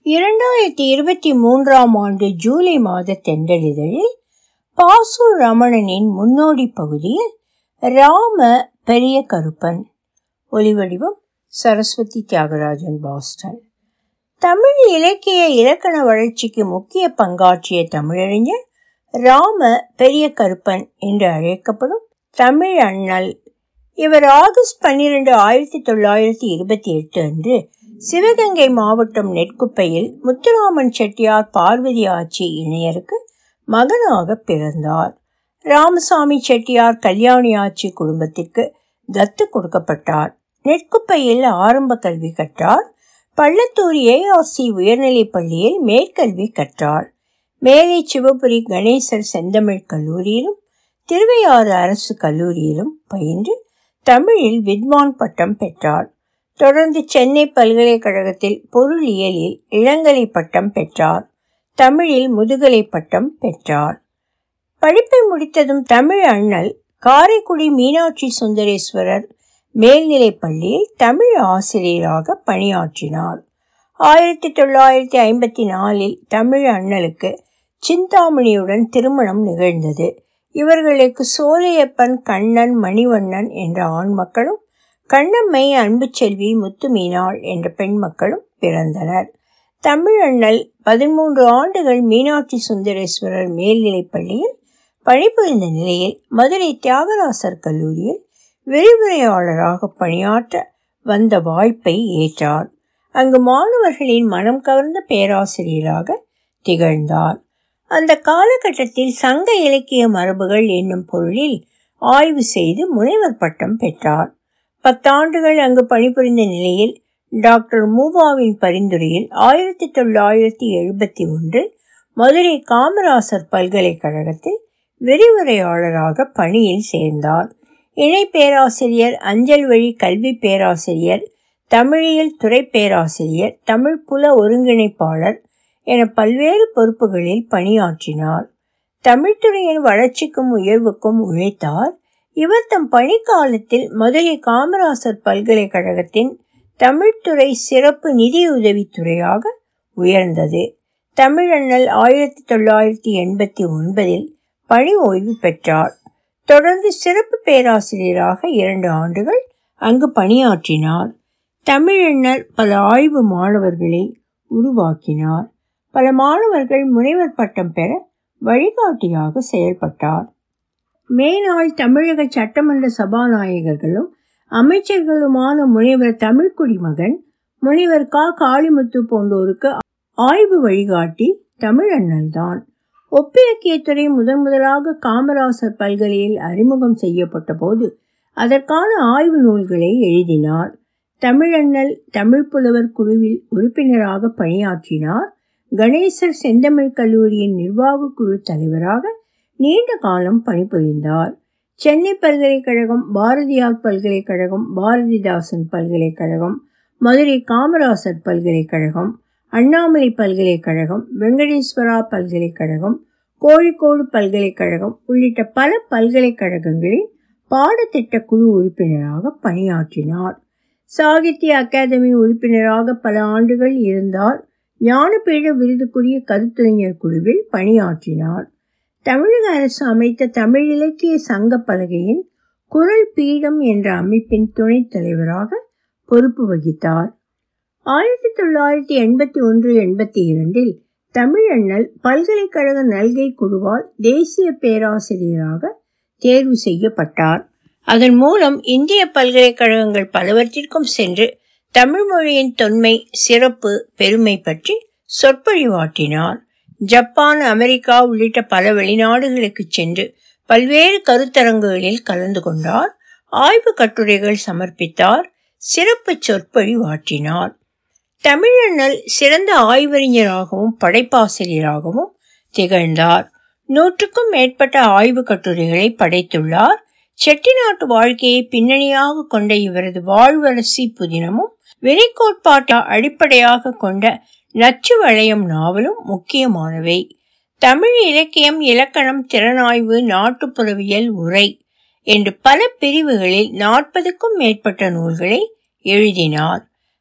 இரண்டாயிரத்தி இருபத்தி மூன்றாம் ஆண்டு ஜூலை மாத தென்றலிதழில் பாசு ரமணனின் முன்னோடி பகுதியில் ராம பெரிய கருப்பன் ஒலிவடிவம் சரஸ்வதி தியாகராஜன் பாஸ்டன் தமிழ் இலக்கிய இலக்கண வளர்ச்சிக்கு முக்கிய பங்காற்றிய தமிழறிஞர் ராம பெரிய கருப்பன் என்று அழைக்கப்படும் தமிழ் அண்ணல் இவர் ஆகஸ்ட் பன்னிரண்டு ஆயிரத்தி தொள்ளாயிரத்தி இருபத்தி எட்டு அன்று சிவகங்கை மாவட்டம் நெற்குப்பையில் முத்துராமன் செட்டியார் பார்வதி ஆட்சி இணையருக்கு மகனாக பிறந்தார் ராமசாமி செட்டியார் கல்யாணி ஆட்சி குடும்பத்திற்கு தத்து கொடுக்கப்பட்டார் நெற்குப்பையில் ஆரம்ப கல்வி கற்றார் பள்ளத்தூர் ஏஆர்சி உயர்நிலைப் பள்ளியில் மேற்கல்வி கற்றார் மேலை சிவபுரி கணேசர் செந்தமிழ் கல்லூரியிலும் திருவையாறு அரசு கல்லூரியிலும் பயின்று தமிழில் வித்வான் பட்டம் பெற்றார் தொடர்ந்து சென்னை பல்கலைக்கழகத்தில் பொருளியலில் இளங்கலை பட்டம் பெற்றார் தமிழில் முதுகலை பட்டம் பெற்றார் படிப்பை முடித்ததும் தமிழ் அண்ணல் காரைக்குடி மீனாட்சி சுந்தரேஸ்வரர் மேல்நிலைப் பள்ளியில் தமிழ் ஆசிரியராக பணியாற்றினார் ஆயிரத்தி தொள்ளாயிரத்தி ஐம்பத்தி நாலில் தமிழ் அண்ணலுக்கு சிந்தாமணியுடன் திருமணம் நிகழ்ந்தது இவர்களுக்கு சோலையப்பன் கண்ணன் மணிவண்ணன் என்ற ஆண் மக்களும் கண்ணம்மை அன்புச்செல்வி முத்துமீனாள் என்ற பெண் மக்களும் பிறந்தனர் தமிழண்ணல் பதிமூன்று ஆண்டுகள் மீனாட்சி சுந்தரேஸ்வரர் மேல்நிலைப் பள்ளியில் பணிபுரிந்த நிலையில் மதுரை தியாகராசர் கல்லூரியில் விரிவுரையாளராக பணியாற்ற வந்த வாய்ப்பை ஏற்றார் அங்கு மாணவர்களின் மனம் கவர்ந்த பேராசிரியராக திகழ்ந்தார் அந்த காலகட்டத்தில் சங்க இலக்கிய மரபுகள் என்னும் பொருளில் ஆய்வு செய்து முனைவர் பட்டம் பெற்றார் பத்தாண்டுகள் அங்கு பணிபுரிந்த நிலையில் டாக்டர் மூவாவின் பரிந்துரையில் ஆயிரத்தி தொள்ளாயிரத்தி எழுபத்தி ஒன்று மதுரை காமராசர் பல்கலைக்கழகத்தில் விரிவுரையாளராக பணியில் சேர்ந்தார் இணை பேராசிரியர் அஞ்சல் வழி கல்வி பேராசிரியர் தமிழியல் துறை பேராசிரியர் தமிழ் புல ஒருங்கிணைப்பாளர் என பல்வேறு பொறுப்புகளில் பணியாற்றினார் தமிழ்துறையின் வளர்ச்சிக்கும் உயர்வுக்கும் உழைத்தார் இவர் தம் பணிக்காலத்தில் மதுரை காமராசர் பல்கலைக்கழகத்தின் தமிழ்துறை சிறப்பு நிதியுதவித்துறையாக உயர்ந்தது தமிழண்ணல் ஆயிரத்தி தொள்ளாயிரத்தி எண்பத்தி ஒன்பதில் பணி ஓய்வு பெற்றார் தொடர்ந்து சிறப்பு பேராசிரியராக இரண்டு ஆண்டுகள் அங்கு பணியாற்றினார் தமிழண்ணர் பல ஆய்வு மாணவர்களை உருவாக்கினார் பல மாணவர்கள் முனைவர் பட்டம் பெற வழிகாட்டியாக செயல்பட்டார் மேனாள் தமிழக சட்டமன்ற சபாநாயகர்களும் அமைச்சர்களுமான முனைவர் தமிழ்குடி மகன் முனைவர் கா காளிமுத்து போன்றோருக்கு ஆய்வு வழிகாட்டி தமிழண்ணல் தான் ஒப்பிலக்கியத்துறை முதன் முதலாக காமராசர் பல்கலையில் அறிமுகம் செய்யப்பட்ட போது அதற்கான ஆய்வு நூல்களை எழுதினார் தமிழண்ணல் தமிழ் புலவர் குழுவில் உறுப்பினராக பணியாற்றினார் கணேசர் செந்தமிழ் கல்லூரியின் நிர்வாக குழு தலைவராக நீண்ட காலம் பணிபுரிந்தார் சென்னை பல்கலைக்கழகம் பாரதியார் பல்கலைக்கழகம் பாரதிதாசன் பல்கலைக்கழகம் மதுரை காமராசர் பல்கலைக்கழகம் அண்ணாமலை பல்கலைக்கழகம் வெங்கடேஸ்வரா பல்கலைக்கழகம் கோழிக்கோடு பல்கலைக்கழகம் உள்ளிட்ட பல பல்கலைக்கழகங்களின் பாடத்திட்ட குழு உறுப்பினராக பணியாற்றினார் சாகித்ய அகாதமி உறுப்பினராக பல ஆண்டுகள் இருந்தார் ஞானபீட விருதுக்குரிய கருத்துரைஞர் குழுவில் பணியாற்றினார் தமிழக அரசு அமைத்த தமிழ் இலக்கிய சங்க பலகையின் குரல் பீடம் என்ற அமைப்பின் துணைத் தலைவராக பொறுப்பு வகித்தார் ஆயிரத்தி தொள்ளாயிரத்தி எண்பத்தி ஒன்று எண்பத்தி இரண்டில் தமிழண்ணல் பல்கலைக்கழக நல்கை குழுவால் தேசிய பேராசிரியராக தேர்வு செய்யப்பட்டார் அதன் மூலம் இந்திய பல்கலைக்கழகங்கள் பலவற்றிற்கும் சென்று தமிழ் மொழியின் தொன்மை சிறப்பு பெருமை பற்றி சொற்பொழிவாற்றினார் ஜப்பான் அமெரிக்கா உள்ளிட்ட பல வெளிநாடுகளுக்கு சென்று பல்வேறு கருத்தரங்குகளில் கலந்து கொண்டார் ஆய்வு கட்டுரைகள் சமர்ப்பித்தார் சிறப்பு சொற்பொழிவாற்றினார் தமிழண்ணல் சிறந்த ஆய்வறிஞராகவும் படைப்பாசிரியராகவும் திகழ்ந்தார் நூற்றுக்கும் மேற்பட்ட ஆய்வு கட்டுரைகளை படைத்துள்ளார் செட்டிநாட்டு வாழ்க்கையை பின்னணியாக கொண்ட இவரது வாழ்வரசி புதினமும் வெளிக்கோட்பாட்டை அடிப்படையாக கொண்ட நச்சு வளையம் நாவலும் முக்கியமானவை தமிழ் இலக்கியம் இலக்கணம் திறனாய்வு நாட்டுப்புறவியல் உரை என்று பல பிரிவுகளில் நாற்பதுக்கும் மேற்பட்ட நூல்களை எழுதினார்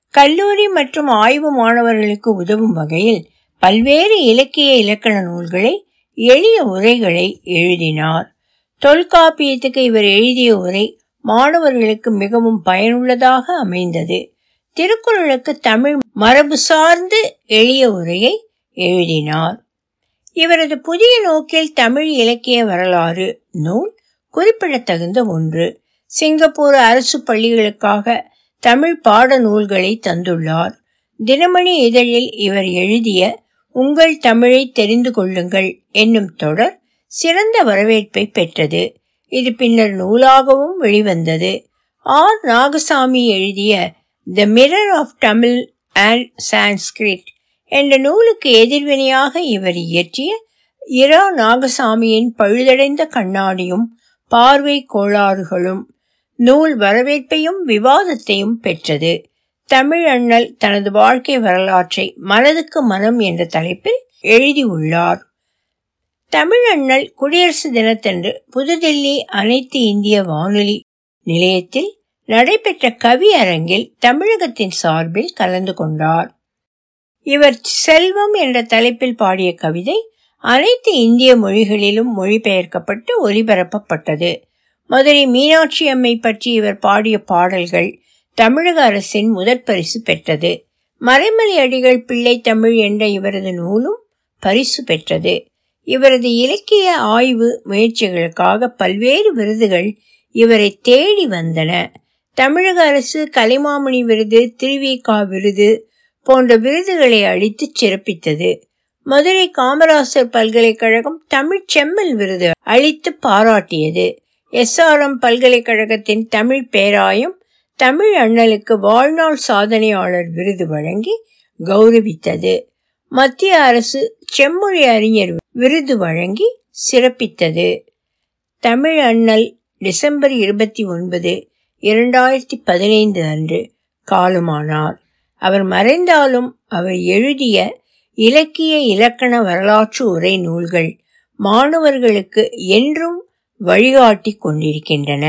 கல்லூரி மற்றும் ஆய்வு மாணவர்களுக்கு உதவும் வகையில் பல்வேறு இலக்கிய இலக்கண நூல்களை எளிய உரைகளை எழுதினார் தொல்காப்பியத்துக்கு இவர் எழுதிய உரை மாணவர்களுக்கு மிகவும் பயனுள்ளதாக அமைந்தது திருக்குறளுக்கு தமிழ் மரபு சார்ந்து எளிய உரையை எழுதினார் இவரது புதிய நோக்கில் தமிழ் இலக்கிய வரலாறு நூல் குறிப்பிடத்தகுந்த ஒன்று சிங்கப்பூர் அரசு பள்ளிகளுக்காக தமிழ் பாட நூல்களை தந்துள்ளார் தினமணி இதழில் இவர் எழுதிய உங்கள் தமிழை தெரிந்து கொள்ளுங்கள் என்னும் தொடர் சிறந்த வரவேற்பை பெற்றது இது பின்னர் நூலாகவும் வெளிவந்தது ஆர் நாகசாமி எழுதிய the mirror of Tamil and Sanskrit என்ற நூலுக்கு எதிர்வினையாக இவர் இயற்றிய இரா நாகசாமியின் பழுதடைந்த கண்ணாடியும் பார்வை கோளாறுகளும் நூல் வரவேற்பையும் விவாதத்தையும் பெற்றது தமிழ் அண்ணல் தனது வாழ்க்கை வரலாற்றை மனதுக்கு மனம் என்ற தலைப்பில் எழுதியுள்ளார் தமிழ் அண்ணல் குடியரசு தினத்தன்று புதுதில்லி அனைத்து இந்திய வானொலி நிலையத்தில் நடைபெற்ற கவி அரங்கில் தமிழகத்தின் சார்பில் கலந்து கொண்டார் இவர் செல்வம் என்ற தலைப்பில் பாடிய கவிதை அனைத்து இந்திய மொழிகளிலும் மொழிபெயர்க்கப்பட்டு ஒலிபரப்பப்பட்டது மதுரை மீனாட்சி அம்மை பற்றி இவர் பாடிய பாடல்கள் தமிழக அரசின் முதற் பரிசு பெற்றது மறைமலை அடிகள் பிள்ளை தமிழ் என்ற இவரது நூலும் பரிசு பெற்றது இவரது இலக்கிய ஆய்வு முயற்சிகளுக்காக பல்வேறு விருதுகள் இவரை தேடி வந்தன தமிழக அரசு கலைமாமணி விருது திருவிகா விருது போன்ற விருதுகளை அளித்து சிறப்பித்தது மதுரை காமராசர் பல்கலைக்கழகம் தமிழ் செம்மல் விருது அளித்து பாராட்டியது எஸ்ஆர்எம் பல்கலைக்கழகத்தின் தமிழ் பேராயம் தமிழ் அண்ணலுக்கு வாழ்நாள் சாதனையாளர் விருது வழங்கி கௌரவித்தது மத்திய அரசு செம்மொழி அறிஞர் விருது வழங்கி சிறப்பித்தது தமிழ் அண்ணல் டிசம்பர் இருபத்தி ஒன்பது இரண்டாயிரத்தி பதினைந்து அன்று காலமானார் அவர் மறைந்தாலும் அவர் எழுதிய இலக்கிய இலக்கண வரலாற்று உரை நூல்கள் மாணவர்களுக்கு என்றும் வழிகாட்டி கொண்டிருக்கின்றன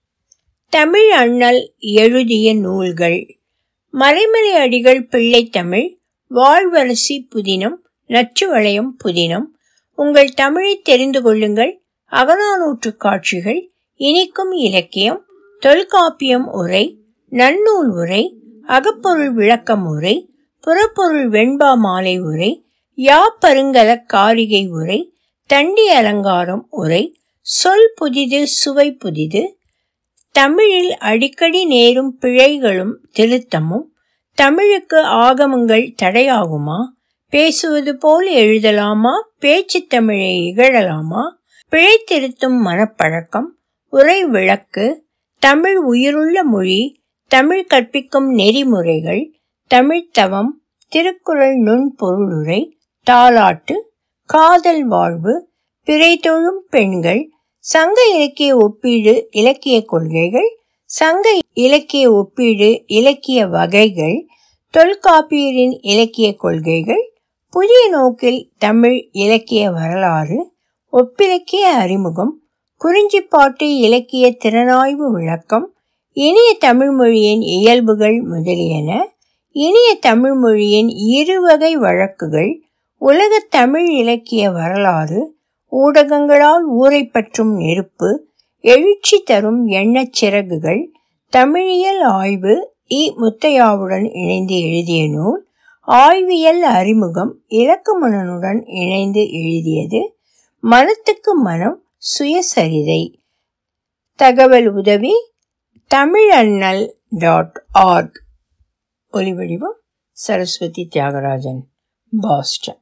தமிழ் அண்ணல் எழுதிய நூல்கள் மறைமலை அடிகள் பிள்ளை தமிழ் வாழ்வரசி புதினம் நச்சுவளையம் புதினம் உங்கள் தமிழை தெரிந்து கொள்ளுங்கள் அகநானூற்று காட்சிகள் இனிக்கும் இலக்கியம் தொல்காப்பியம் உரை நன்னூல் உரை அகப்பொருள் விளக்கம் உரை புறப்பொருள் வெண்பா மாலை உரை யாப்பருங்கல காரிகை உரை தண்டி அலங்காரம் உரை சொல் புதிது சுவை புதிது தமிழில் அடிக்கடி நேரும் பிழைகளும் திருத்தமும் தமிழுக்கு ஆகமங்கள் தடையாகுமா பேசுவது போல் எழுதலாமா பேச்சு தமிழை இகழலாமா பிழை திருத்தும் மனப்பழக்கம் உரை விளக்கு தமிழ் உயிருள்ள மொழி தமிழ் கற்பிக்கும் நெறிமுறைகள் தமிழ்த்தவம் திருக்குறள் நுண்பொருளுரை தாலாட்டு காதல் வாழ்வு பிறை தொழும் பெண்கள் சங்க இலக்கிய ஒப்பீடு இலக்கிய கொள்கைகள் சங்க இலக்கிய ஒப்பீடு இலக்கிய வகைகள் தொல்காப்பியரின் இலக்கிய கொள்கைகள் புதிய நோக்கில் தமிழ் இலக்கிய வரலாறு ஒப்பிலக்கிய அறிமுகம் குறிஞ்சிப்பாட்டு இலக்கிய திறனாய்வு விளக்கம் இனிய தமிழ் மொழியின் இயல்புகள் முதலியன இனிய தமிழ் மொழியின் இருவகை வழக்குகள் உலக தமிழ் இலக்கிய வரலாறு ஊடகங்களால் ஊரை பற்றும் நெருப்பு எழுச்சி தரும் எண்ணச் சிறகுகள் தமிழியல் ஆய்வு இ முத்தையாவுடன் இணைந்து எழுதிய நூல் ஆய்வியல் அறிமுகம் இலக்கமணனுடன் இணைந்து எழுதியது மனத்துக்கு மனம் சுயசரிதை தகவல் உதவி தமிழண்ணல் டாட் ஆர்க் ஒலிவடிவம் சரஸ்வதி தியாகராஜன் பாஸ்டன்